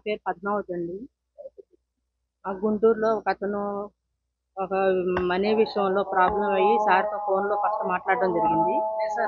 పేరు పద్మావతి అండి ఆ గుంటూరులో ఒక అతను ఒక మనీ విషయంలో ప్రాబ్లం అయ్యి సార్తో ఫోన్లో ఫస్ట్ మాట్లాడడం జరిగింది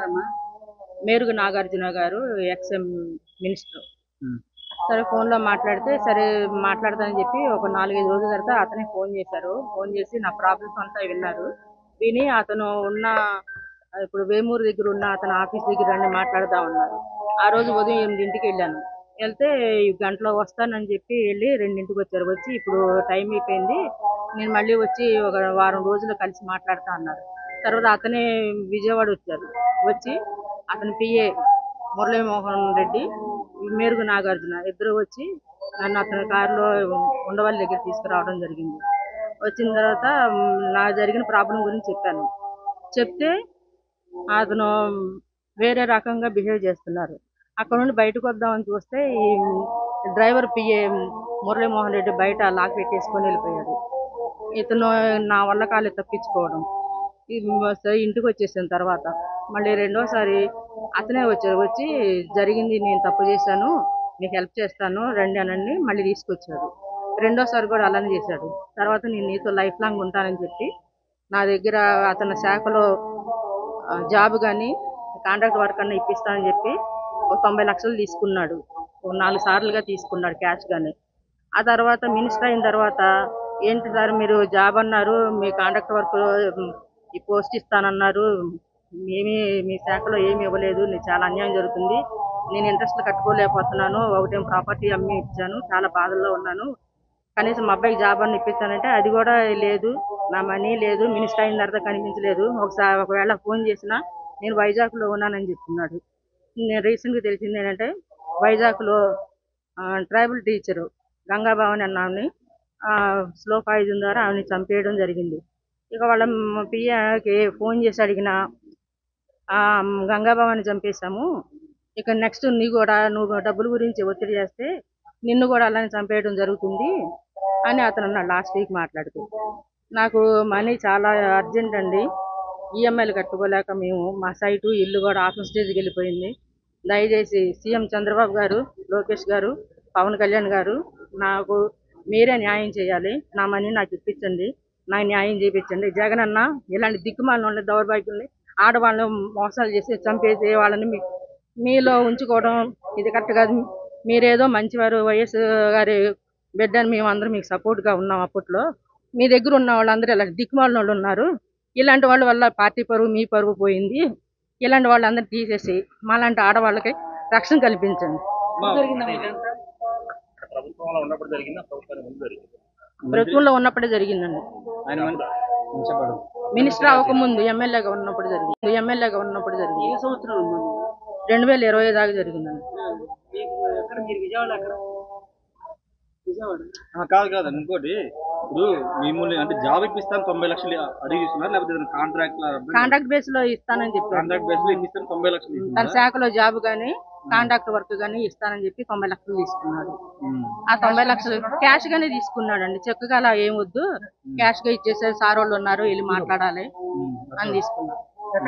మేరుగు నాగార్జున గారు ఎక్స్ మినిస్టర్ ఉమ్. సరే ఫోన్లో మాట్లాడితే సరే మాట్లాడతానని చెప్పి ఒక నాలుగైదు రోజుల తర్వాత అతనే ఫోన్ చేశారు ఫోన్ చేసి నా ప్రాబ్లమ్స్ అంతా విన్నారు విని అతను ఉన్న ఇప్పుడు వేమూరు దగ్గర ఉన్న అతను ఆఫీస్ దగ్గర రండి మాట్లాడదా ఉన్నారు ఆ రోజు ఉదయం ఎనిమిదింటికి వెళ్ళాను వెళ్తే ఈ గంటలో వస్తానని చెప్పి వెళ్ళి రెండింటికి వచ్చారు వచ్చి ఇప్పుడు టైం అయిపోయింది నేను మళ్ళీ వచ్చి ఒక వారం రోజులు కలిసి మాట్లాడతా అన్నారు తర్వాత అతనే విజయవాడ వచ్చారు వచ్చి అతని పిఏ మురళీమోహన్ రెడ్డి మేరుగు నాగార్జున ఇద్దరు వచ్చి నన్ను అతని కారులో ఉండవల్లి దగ్గర తీసుకురావడం జరిగింది వచ్చిన తర్వాత మ్, నా జరిగిన ప్రాబ్లం గురించి చెప్పాను చెప్తే అతను వేరే రకంగా బిహేవ్ చేస్తున్నారు అక్కడ నుండి బయటకు వద్దామని చూస్తే ఈ డ్రైవర్ పిఏ మురళీమోహన్ రెడ్డి బయట లాక్ పెట్టేసుకొని వెళ్ళిపోయాడు ఇతను నా వల్ల కాళ్ళు తప్పించుకోవడం ఈ సరే ఇంటికి వచ్చేసిన తర్వాత మళ్ళీ రెండోసారి అతనే వచ్చారు వచ్చి జరిగింది నేను తప్పు చేశాను మీకు హెల్ప్ చేస్తాను రండి అనండి మళ్ళీ తీసుకొచ్చాడు రెండోసారి కూడా అలానే చేశాడు తర్వాత నేను నీతో లైఫ్ లాంగ్ ఉంటానని చెప్పి నా దగ్గర అతని శాఖలో ఆ, జాబ్ కానీ కాంట్రాక్ట్ వర్క్ అన్న ఇప్పిస్తానని చెప్పి ఒక తొంభై లక్షలు తీసుకున్నాడు ఒక నాలుగు సార్లుగా తీసుకున్నాడు క్యాష్ కానీ ఆ తర్వాత మినిస్టర్ అయిన తర్వాత ఏంటి సార్ మీరు జాబ్ అన్నారు మీ కాంట్రాక్ట్ వర్క్ ఈ పోస్ట్ ఇస్తానన్నారు ఏమీ మీ శాఖలో ఏమి ఇవ్వలేదు నీకు చాలా అన్యాయం జరుగుతుంది నేను ఇంట్రెస్ట్లు కట్టుకోలేకపోతున్నాను ఒకటేం ప్రాపర్టీ అమ్మి ఇచ్చాను చాలా బాధల్లో ఉన్నాను కనీసం మా అబ్బాయికి జాబ్ అన్న ఇప్పిస్తానంటే అది కూడా లేదు నా మనీ లేదు మినిస్టర్ అయిన తర్వాత కనిపించలేదు ఒకసారి ఒకవేళ ఫోన్ చేసినా నేను వైజాగ్లో ఉన్నానని చెప్తున్నాడు నేను రీసెంట్గా తెలిసింది ఏంటంటే వైజాగ్లో ట్రైబల్ టీచరు గంగాభావని అన్న ఆమెని స్లో పాయిజన్ ద్వారా ఆమెని చంపేయడం జరిగింది ఇక వాళ్ళ పిఏకి ఫోన్ చేసి అడిగిన గంగాభావాన్ని చంపేశాము ఇక నెక్స్ట్ నీ కూడా నువ్వు డబ్బుల గురించి ఒత్తిడి చేస్తే నిన్ను కూడా అలానే చంపేయడం జరుగుతుంది అని అతను అన్నాడు లాస్ట్ వీక్ మాట్లాడుతూ నాకు మనీ చాలా అర్జెంట్ అండి ఈఎంఐలు కట్టుకోలేక మేము మా సైటు ఇల్లు కూడా ఆఫీస్ స్టేజ్కి వెళ్ళిపోయింది దయచేసి సీఎం చంద్రబాబు గారు లోకేష్ గారు పవన్ కళ్యాణ్ గారు నాకు మీరే న్యాయం చేయాలి నా మనీ నాకు ఇప్పించండి నాకు న్యాయం చేయించండి జగన్ అన్న ఇలాంటి దిక్కుమాలిన దౌర్భాగ్యుల్ని ఆడవాళ్ళని మోసాలు చేసి చంపేసి వాళ్ళని మీ మీలో ఉంచుకోవడం ఇది కరెక్ట్ కాదు మీరేదో మంచివారు వైఎస్ గారి బిడ్డని మేము అందరం మీకు సపోర్ట్గా ఉన్నాం అప్పట్లో మీ దగ్గర ఉన్న వాళ్ళందరూ ఇలా దిక్కుమాలిన వాళ్ళు ఉన్నారు ఇలాంటి వాళ్ళ వల్ల పార్టీ పరువు మీ పరువు పోయింది ఇలాంటి వాళ్ళందరూ తీసేసి మాలాంటి ఆడవాళ్ళకి రక్షణ కల్పించండి ప్రభుత్వంలో ఉన్నప్పుడు జరిగిందా ప్రభుత్వానికి ముందు జరిగింది ప్రభుత్వంలో ఉన్నప్పుడే జరిగిందండి ఆయన మన- చెప్పడు మినిస్టర్ అవ్వకముందు ఎమ్మెల్యేగా ఉన్నప్పుడు జరిగింది ఎమ్మెల్యేగా ఉన్నప్పుడు జరిగింది ఏ సంవత్సరం రెండు వేల ఇరవై దాకా జరిగిందండి ఆ, కాదు కాదు ఇంకోటి ఇప్పుడు మిమ్మల్ని అంటే జాబ్ ఇప్పిస్తాను తొంభై లక్షలు అడిగి ఇస్తున్నారు లేకపోతే ఏదైనా కాంట్రాక్ట్ కాంట్రాక్ట్ బేస్ లో ఇస్తానని చెప్పారు కాంట్రాక్ట్ బేస్ లో ఇప్పిస్తాను తొంభై లక్షలు తన ఇస్తున్నారు శాఖలో జాబ్ గానీ కాంట్రాక్ట్ వర్క్ గానీ ఇస్తానని చెప్పి తొంభై లక్షలు తీసుకున్నాడు ఆ తొంభై లక్షలు క్యాష్ గానే తీసుకున్నాడండి చెక్ గా అలా ఏం వద్దు క్యాష్ గా ఇచ్చేసే సార్ వాళ్ళు ఉన్నారు వెళ్ళి మాట్లాడాలి అని తీసుకున్నాడు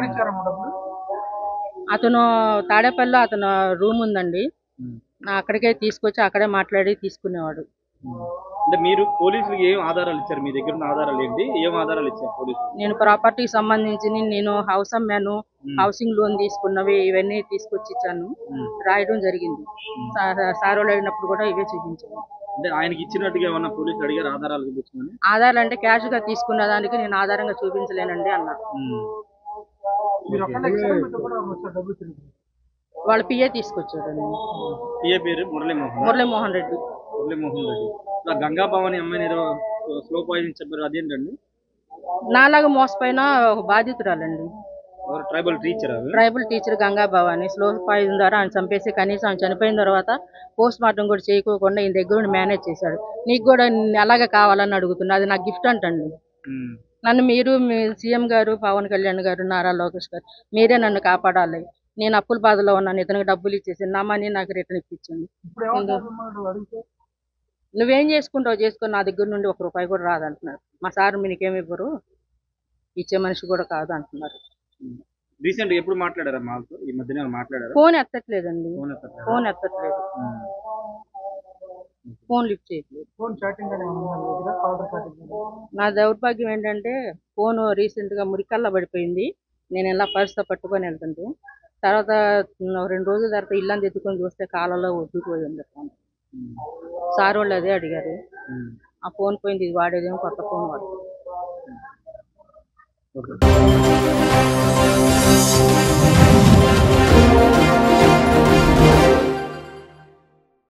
అతను తాడేపల్లిలో అతను రూమ్ ఉందండి నా అక్కడికే తీసుకొచ్చి అక్కడే మాట్లాడి తీసుకునేవాడు అంటే మీరు పోలీసులకు ఏం ఆధారాలు ఇచ్చారు మీ దగ్గర ఉన్న ఆధారాలు ఏంటి ఏం ఆధారాలు ఇచ్చారు పోలీసులు నేను ప్రాపర్టీకి సంబంధించి నేను హౌస్ అమ్మాను హౌసింగ్ లోన్ తీసుకున్నవి ఇవన్నీ తీసుకొచ్చి ఇచ్చాను రాయడం జరిగింది సార్ సార్ వాళ్ళు అడిగినప్పుడు కూడా ఇవే చూపించాను అంటే ఆయనకి ఇచ్చినట్టుగా ఏమన్నా పోలీసులు అడిగారు ఆధారాలు చూపించమని ఆధార్ అంటే క్యాష్ గా తీసుకున్న దానికి నేను ఆధారంగా చూపించలేనండి అన్నా వాళ్ళ పిఏ తీసుకొచ్చాడు పిఏ పేరు మురళీమోహన్ మురళీమోహన్ రెడ్డి మురళీమోహన్ రెడ్డి ఇలా గంగా భవాని అమ్మాయిని ఏదో స్లో పాయిజన్ చెప్పారు అదేంటండి నాలాగా మోసపోయిన ఒక బాధితురాలండి ఎవరు ట్రైబల్ టీచర్ అవి tribal teacher Ganga Bhavani slow poison ద్వారా ఆయన చంపేసి కనీసం ఆయన చనిపోయిన తర్వాత పోస్ట్ మార్టం కూడా చేయకోకుండా ఈయన దగ్గర ఉండి మేనేజ్ చేశాడు నీకు కూడా అలాగే కావాలని అడుగుతున్నా అది నాకు గిఫ్ట్ అంటండి ఉమ్. నన్ను మీరు మీ సీఎం గారు పవన్ కళ్యాణ్ గారు నారా లోకేష్ గారు మీరే నన్ను కాపాడాలి నేను అప్పుల బాధలో ఉన్నాను ఇతనికి డబ్బులు ఇచ్చేసి నా మనీ నాకు రిటర్న్ ఇప్పించండి నువ్వేం చేసుకుంటావు చేసుకో నా దగ్గర నుండి ఒక రూపాయి కూడా రాదంటున్నారు మా సార్ మీకేమి ఇవ్వరు ఇచ్చే మనిషి కూడా కాదు అంటున్నారు రీసెంట్ ఎప్పుడు మాట్లాడారా మాతో ఈ మధ్యన ఏమైనా మాట్లాడారా ఫోన్ ఎత్తట్లేదండి ఫోన్ ఎత్తట్లేదా? ఫోన్ ఎత్తట్లేదు ఉమ్. ఫోన్ లిఫ్ట్ చేయట్లేదు ఫోన్ చాటింగ్ అనే ఉందా మీ దగ్గర కాల్ చాటింగ్ నా దౌర్భాగ్యం ఏంటంటే ఫోన్ రీసెంట్గా మురికల్లా పడిపోయింది నేను ఇలా పర్సుతో పట్టుకొని వెళ్తుంటే తర్వాత ఒక రెండు రోజుల తర్వాత ఇల్లంతా ఎత్తుకొని చూస్తే కాలంలో ఒడ్డుకుపోయి ఉంది ఫోన్ సార్ వాళ్ళు అదే అడిగారు ఆ ఫోన్ పోయింది ఇది వాడేదేమో కొత్త ఫోన్ వాడు ఓకే